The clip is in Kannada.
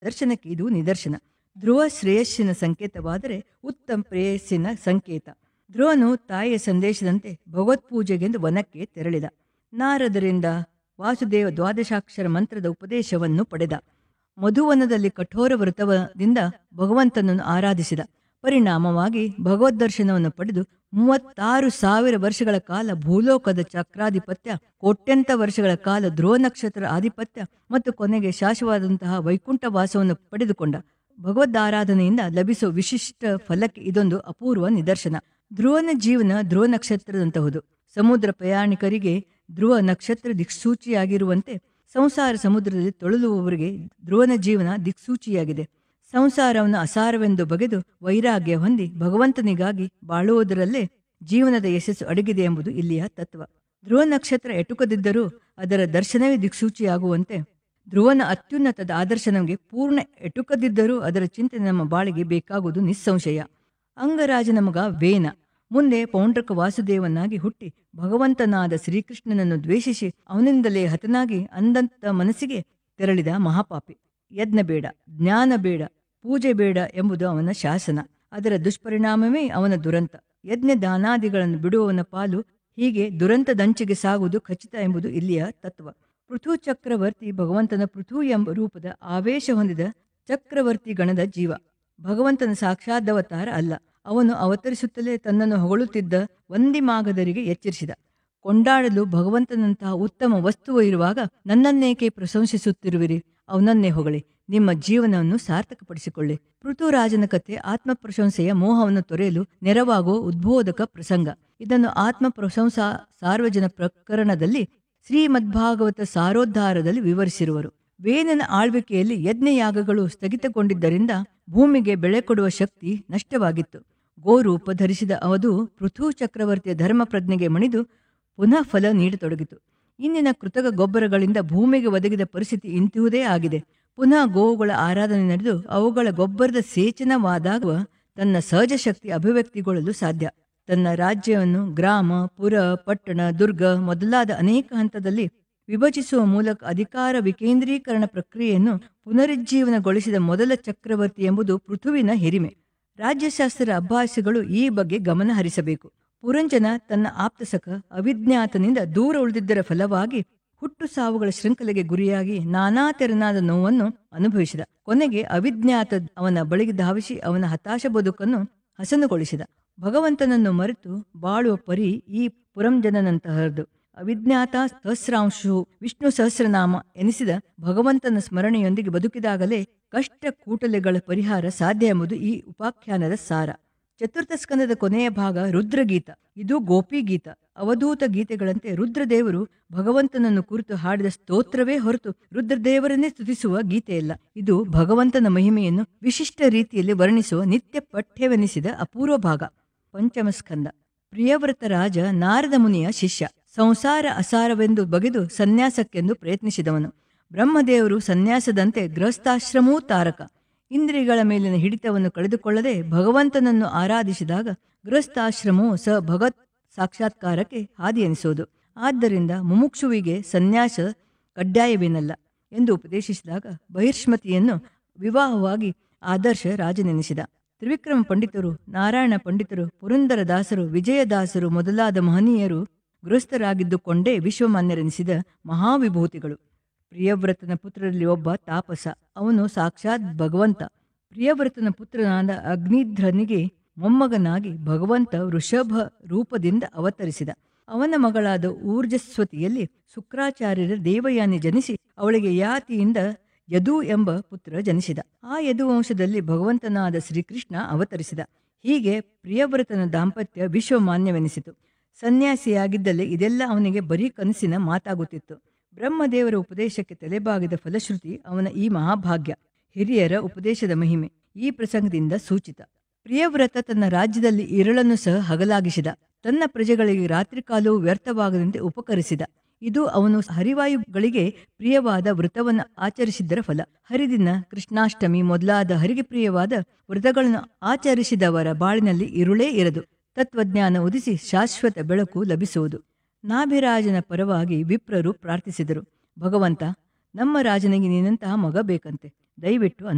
ದರ್ಶನಕ್ಕೆ ಇದು ನಿದರ್ಶನ ಧ್ರುವ ಶ್ರೇಯಸ್ಸಿನ ಸಂಕೇತವಾದರೆ ಉತ್ತಮ ಪ್ರೇಯಸ್ಸಿನ ಸಂಕೇತ ಧ್ರುವನು ತಾಯಿಯ ಸಂದೇಶದಂತೆ ಭಗವತ್ಪೂಜೆಗೆಂದು ವನಕ್ಕೆ ತೆರಳಿದ ನಾರದರಿಂದ ವಾಸುದೇವ ದ್ವಾದಶಾಕ್ಷರ ಮಂತ್ರದ ಉಪದೇಶವನ್ನು ಪಡೆದ ಮಧುವನದಲ್ಲಿ ಕಠೋರ ವ್ರತದಿಂದ ಭಗವಂತನನ್ನು ಆರಾಧಿಸಿದ ಪರಿಣಾಮವಾಗಿ ಭಗವದ್ದರ್ಶನವನ್ನು ಪಡೆದು ಮೂವತ್ತಾರು ಸಾವಿರ ವರ್ಷಗಳ ಕಾಲ ಭೂಲೋಕದ ಚಕ್ರಾಧಿಪತ್ಯ ಕೋಟ್ಯಂತ ವರ್ಷಗಳ ಕಾಲ ಧ್ರುವ ನಕ್ಷತ್ರ ಆಧಿಪತ್ಯ ಮತ್ತು ಕೊನೆಗೆ ಶಾಶ್ವತವಾದಂತಹ ವೈಕುಂಠ ವಾಸವನ್ನು ಪಡೆದುಕೊಂಡ ಭಗವದ್ದಾರಾಧನೆಯಿಂದ ಲಭಿಸುವ ವಿಶಿಷ್ಟ ಫಲಕ್ಕೆ ಇದೊಂದು ಅಪೂರ್ವ ನಿದರ್ಶನ ಧ್ರುವನ ಜೀವನ ಧ್ರುವ ನಕ್ಷತ್ರದಂತಹುದು ಸಮುದ್ರ ಪ್ರಯಾಣಿಕರಿಗೆ ಧ್ರುವ ನಕ್ಷತ್ರ ದಿಕ್ಸೂಚಿಯಾಗಿರುವಂತೆ ಸಂಸಾರ ಸಮುದ್ರದಲ್ಲಿ ತೊಳಲುವವರಿಗೆ ಧ್ರುವನ ಜೀವನ ದಿಕ್ಸೂಚಿಯಾಗಿದೆ ಸಂಸಾರವನ್ನು ಅಸಾರವೆಂದು ಬಗೆದು ವೈರಾಗ್ಯ ಹೊಂದಿ ಭಗವಂತನಿಗಾಗಿ ಬಾಳುವುದರಲ್ಲೇ ಜೀವನದ ಯಶಸ್ಸು ಅಡಗಿದೆ ಎಂಬುದು ಇಲ್ಲಿಯ ತತ್ವ ಧ್ರುವ ನಕ್ಷತ್ರ ಎಟುಕದಿದ್ದರೂ ಅದರ ದರ್ಶನವೇ ದಿಕ್ಸೂಚಿಯಾಗುವಂತೆ ಧ್ರುವನ ಅತ್ಯುನ್ನತದ ಆದರ್ಶ ನಮಗೆ ಪೂರ್ಣ ಎಟುಕದಿದ್ದರೂ ಅದರ ಚಿಂತನೆ ನಮ್ಮ ಬಾಳಿಗೆ ಬೇಕಾಗುವುದು ನಿಸ್ಸಂಶಯ ಅಂಗರಾಜನ ಮಗ ವೇನ ಮುಂದೆ ಪೌಂಡ್ರಕ ವಾಸುದೇವನಾಗಿ ಹುಟ್ಟಿ ಭಗವಂತನಾದ ಶ್ರೀಕೃಷ್ಣನನ್ನು ದ್ವೇಷಿಸಿ ಅವನಿಂದಲೇ ಹತನಾಗಿ ಅಂದಂತ ಮನಸ್ಸಿಗೆ ತೆರಳಿದ ಮಹಾಪಾಪಿ ಯಜ್ಞ ಬೇಡ ಜ್ಞಾನ ಬೇಡ ಪೂಜೆ ಬೇಡ ಎಂಬುದು ಅವನ ಶಾಸನ ಅದರ ದುಷ್ಪರಿಣಾಮವೇ ಅವನ ದುರಂತ ಯಜ್ಞ ದಾನಾದಿಗಳನ್ನು ಬಿಡುವವನ ಪಾಲು ಹೀಗೆ ದುರಂತದಂಚಿಗೆ ಸಾಗುವುದು ಖಚಿತ ಎಂಬುದು ಇಲ್ಲಿಯ ತತ್ವ ಪೃಥು ಚಕ್ರವರ್ತಿ ಭಗವಂತನ ಪೃಥು ಎಂಬ ರೂಪದ ಆವೇಶ ಹೊಂದಿದ ಚಕ್ರವರ್ತಿ ಗಣದ ಜೀವ ಭಗವಂತನ ಸಾಕ್ಷಾದವತಾರ ಅಲ್ಲ ಅವನು ಅವತರಿಸುತ್ತಲೇ ತನ್ನನ್ನು ಹೊಗಳುತ್ತಿದ್ದ ವಂದಿಮಾಗದರಿಗೆ ಎಚ್ಚರಿಸಿದ ಕೊಂಡಾಡಲು ಭಗವಂತನಂತಹ ಉತ್ತಮ ವಸ್ತುವು ಇರುವಾಗ ನನ್ನನ್ನೇಕೆ ಪ್ರಶಂಸಿಸುತ್ತಿರುವಿರಿ ಅವನನ್ನೇ ಹೊಗಳಿ ನಿಮ್ಮ ಜೀವನವನ್ನು ಸಾರ್ಥಕಪಡಿಸಿಕೊಳ್ಳಿ ಪೃಥುರಾಜನ ಕಥೆ ಆತ್ಮ ಪ್ರಶಂಸೆಯ ಮೋಹವನ್ನು ತೊರೆಯಲು ನೆರವಾಗುವ ಉದ್ಬೋಧಕ ಪ್ರಸಂಗ ಇದನ್ನು ಆತ್ಮ ಪ್ರಶಂಸಾ ಸಾರ್ವಜನ ಪ್ರಕರಣದಲ್ಲಿ ಶ್ರೀಮದ್ಭಾಗವತ ಸಾರೋದ್ಧಾರದಲ್ಲಿ ವಿವರಿಸಿರುವರು ವೇನನ ಆಳ್ವಿಕೆಯಲ್ಲಿ ಯಜ್ಞಯಾಗಗಳು ಸ್ಥಗಿತಗೊಂಡಿದ್ದರಿಂದ ಭೂಮಿಗೆ ಬೆಳೆ ಕೊಡುವ ಶಕ್ತಿ ನಷ್ಟವಾಗಿತ್ತು ಗೋರೂಪ ಧರಿಸಿದ ಅವಧು ಪೃಥು ಚಕ್ರವರ್ತಿಯ ಧರ್ಮ ಪ್ರಜ್ಞೆಗೆ ಮಣಿದು ಪುನಃ ಫಲ ನೀಡತೊಡಗಿತು ಇಂದಿನ ಕೃತಕ ಗೊಬ್ಬರಗಳಿಂದ ಭೂಮಿಗೆ ಒದಗಿದ ಪರಿಸ್ಥಿತಿ ಇಂತಹುದೇ ಆಗಿದೆ ಪುನಃ ಗೋವುಗಳ ಆರಾಧನೆ ನಡೆದು ಅವುಗಳ ಗೊಬ್ಬರದ ಸೇಚನವಾದಾಗ ತನ್ನ ಸಹಜ ಶಕ್ತಿ ಅಭಿವ್ಯಕ್ತಿಗೊಳ್ಳಲು ಸಾಧ್ಯ ತನ್ನ ರಾಜ್ಯವನ್ನು ಗ್ರಾಮ ಪುರ ಪಟ್ಟಣ ದುರ್ಗ ಮೊದಲಾದ ಅನೇಕ ಹಂತದಲ್ಲಿ ವಿಭಜಿಸುವ ಮೂಲಕ ಅಧಿಕಾರ ವಿಕೇಂದ್ರೀಕರಣ ಪ್ರಕ್ರಿಯೆಯನ್ನು ಪುನರುಜ್ಜೀವನಗೊಳಿಸಿದ ಮೊದಲ ಚಕ್ರವರ್ತಿ ಎಂಬುದು ಪೃಥುವಿನ ಹಿರಿಮೆ ರಾಜ್ಯಶಾಸ್ತ್ರ ಅಭ್ಯಾಸಗಳು ಈ ಬಗ್ಗೆ ಗಮನ ಹರಿಸಬೇಕು ಪುರಂಜನ ತನ್ನ ಆಪ್ತಸಖ ಅವಿಜ್ಞಾತನಿಂದ ದೂರ ಉಳಿದಿದ್ದರ ಫಲವಾಗಿ ಹುಟ್ಟು ಸಾವುಗಳ ಶೃಂಖಲೆಗೆ ಗುರಿಯಾಗಿ ನಾನಾ ತೆರನಾದ ನೋವನ್ನು ಅನುಭವಿಸಿದ ಕೊನೆಗೆ ಅವಿಜ್ಞಾತ ಅವನ ಬಳಿಗೆ ಧಾವಿಸಿ ಅವನ ಹತಾಶ ಬದುಕನ್ನು ಹಸನುಗೊಳಿಸಿದ ಭಗವಂತನನ್ನು ಮರೆತು ಬಾಳುವ ಪರಿ ಈ ಪುರಂಜನನಂತಹದ್ದು ಅವಿಜ್ಞಾತ ಸಹಸ್ರಾಂಶು ವಿಷ್ಣು ಸಹಸ್ರನಾಮ ಎನಿಸಿದ ಭಗವಂತನ ಸ್ಮರಣೆಯೊಂದಿಗೆ ಬದುಕಿದಾಗಲೇ ಕಷ್ಟ ಕೂಟಲೆಗಳ ಪರಿಹಾರ ಸಾಧ್ಯ ಎಂಬುದು ಈ ಉಪಾಖ್ಯಾನದ ಸಾರ ಚತುರ್ಥ ಸ್ಕಂದದ ಕೊನೆಯ ಭಾಗ ರುದ್ರಗೀತ ಇದು ಗೋಪಿಗೀತ ಅವಧೂತ ಗೀತೆಗಳಂತೆ ರುದ್ರದೇವರು ಭಗವಂತನನ್ನು ಕುರಿತು ಹಾಡಿದ ಸ್ತೋತ್ರವೇ ಹೊರತು ರುದ್ರದೇವರನ್ನೇ ಸ್ತುತಿಸುವ ಗೀತೆಯಲ್ಲ ಇದು ಭಗವಂತನ ಮಹಿಮೆಯನ್ನು ವಿಶಿಷ್ಟ ರೀತಿಯಲ್ಲಿ ವರ್ಣಿಸುವ ನಿತ್ಯ ಪಠ್ಯವೆನಿಸಿದ ಅಪೂರ್ವ ಭಾಗ ಪಂಚಮ ಸ್ಕಂದ ಪ್ರಿಯವ್ರತ ರಾಜ ನಾರದ ಮುನಿಯ ಶಿಷ್ಯ ಸಂಸಾರ ಅಸಾರವೆಂದು ಬಗೆದು ಸನ್ಯಾಸಕ್ಕೆಂದು ಪ್ರಯತ್ನಿಸಿದವನು ಬ್ರಹ್ಮದೇವರು ಸನ್ಯಾಸದಂತೆ ಗೃಹಸ್ಥಾಶ್ರಮವೂ ತಾರಕ ಇಂದ್ರಿಯಗಳ ಮೇಲಿನ ಹಿಡಿತವನ್ನು ಕಳೆದುಕೊಳ್ಳದೆ ಭಗವಂತನನ್ನು ಆರಾಧಿಸಿದಾಗ ಗೃಹಸ್ಥಾಶ್ರಮವು ಸ ಭಗವತ್ ಸಾಕ್ಷಾತ್ಕಾರಕ್ಕೆ ಹಾದಿ ಎನಿಸೋದು ಆದ್ದರಿಂದ ಮುಮುಕ್ಷುವಿಗೆ ಸನ್ಯಾಸ ಕಡ್ಡಾಯವೇನಲ್ಲ ಎಂದು ಉಪದೇಶಿಸಿದಾಗ ಬಹಿರ್ಷ್ಮತಿಯನ್ನು ವಿವಾಹವಾಗಿ ಆದರ್ಶ ರಾಜನೆನಿಸಿದ ತ್ರಿವಿಕ್ರಮ ಪಂಡಿತರು ನಾರಾಯಣ ಪಂಡಿತರು ಪುರಂದರದಾಸರು ವಿಜಯದಾಸರು ಮೊದಲಾದ ಮಹನೀಯರು ಗೃಹಸ್ಥರಾಗಿದ್ದುಕೊಂಡೇ ವಿಶ್ವಮಾನ್ಯರೆನಿಸಿದ ಮಹಾವಿಭೂತಿಗಳು ಪ್ರಿಯವ್ರತನ ಪುತ್ರರಲ್ಲಿ ಒಬ್ಬ ತಾಪಸ ಅವನು ಸಾಕ್ಷಾತ್ ಭಗವಂತ ಪ್ರಿಯವ್ರತನ ಪುತ್ರನಾದ ಅಗ್ನಿಧ್ರನಿಗೆ ಮೊಮ್ಮಗನಾಗಿ ಭಗವಂತ ವೃಷಭ ರೂಪದಿಂದ ಅವತರಿಸಿದ ಅವನ ಮಗಳಾದ ಊರ್ಜಸ್ವತಿಯಲ್ಲಿ ಶುಕ್ರಾಚಾರ್ಯರ ದೇವಯಾನಿ ಜನಿಸಿ ಅವಳಿಗೆ ಯಾತಿಯಿಂದ ಯದು ಎಂಬ ಪುತ್ರ ಜನಿಸಿದ ಆ ಯದು ವಂಶದಲ್ಲಿ ಭಗವಂತನಾದ ಶ್ರೀಕೃಷ್ಣ ಅವತರಿಸಿದ ಹೀಗೆ ಪ್ರಿಯವ್ರತನ ದಾಂಪತ್ಯ ವಿಶ್ವಮಾನ್ಯವೆನಿಸಿತು ಸನ್ಯಾಸಿಯಾಗಿದ್ದಲ್ಲಿ ಇದೆಲ್ಲ ಅವನಿಗೆ ಬರೀ ಕನಸಿನ ಮಾತಾಗುತ್ತಿತ್ತು ಬ್ರಹ್ಮದೇವರ ಉಪದೇಶಕ್ಕೆ ತಲೆಬಾಗಿದ ಫಲಶ್ರುತಿ ಅವನ ಈ ಮಹಾಭಾಗ್ಯ ಹಿರಿಯರ ಉಪದೇಶದ ಮಹಿಮೆ ಈ ಪ್ರಸಂಗದಿಂದ ಸೂಚಿತ ಪ್ರಿಯವ್ರತ ತನ್ನ ರಾಜ್ಯದಲ್ಲಿ ಇರಳನ್ನು ಸಹ ಹಗಲಾಗಿಸಿದ ತನ್ನ ಪ್ರಜೆಗಳಿಗೆ ರಾತ್ರಿ ಕಾಲವು ವ್ಯರ್ಥವಾಗದಂತೆ ಉಪಕರಿಸಿದ ಇದು ಅವನು ಹರಿವಾಯುಗಳಿಗೆ ಪ್ರಿಯವಾದ ವ್ರತವನ್ನು ಆಚರಿಸಿದ್ದರ ಫಲ ಹರಿದಿನ ಕೃಷ್ಣಾಷ್ಟಮಿ ಮೊದಲಾದ ಹರಿಗೆ ಪ್ರಿಯವಾದ ವ್ರತಗಳನ್ನು ಆಚರಿಸಿದವರ ಬಾಳಿನಲ್ಲಿ ಇರುಳೇ ಇರದು ತತ್ವಜ್ಞಾನ ಉದಿಸಿ ಶಾಶ್ವತ ಬೆಳಕು ಲಭಿಸುವುದು ನಾಭಿರಾಜನ ಪರವಾಗಿ ವಿಪ್ರರು ಪ್ರಾರ್ಥಿಸಿದರು ಭಗವಂತ ನಮ್ಮ ರಾಜನಿಗೆ ನೀನಂತಹ ಮಗ ಬೇಕಂತೆ ದಯವಿಟ್ಟು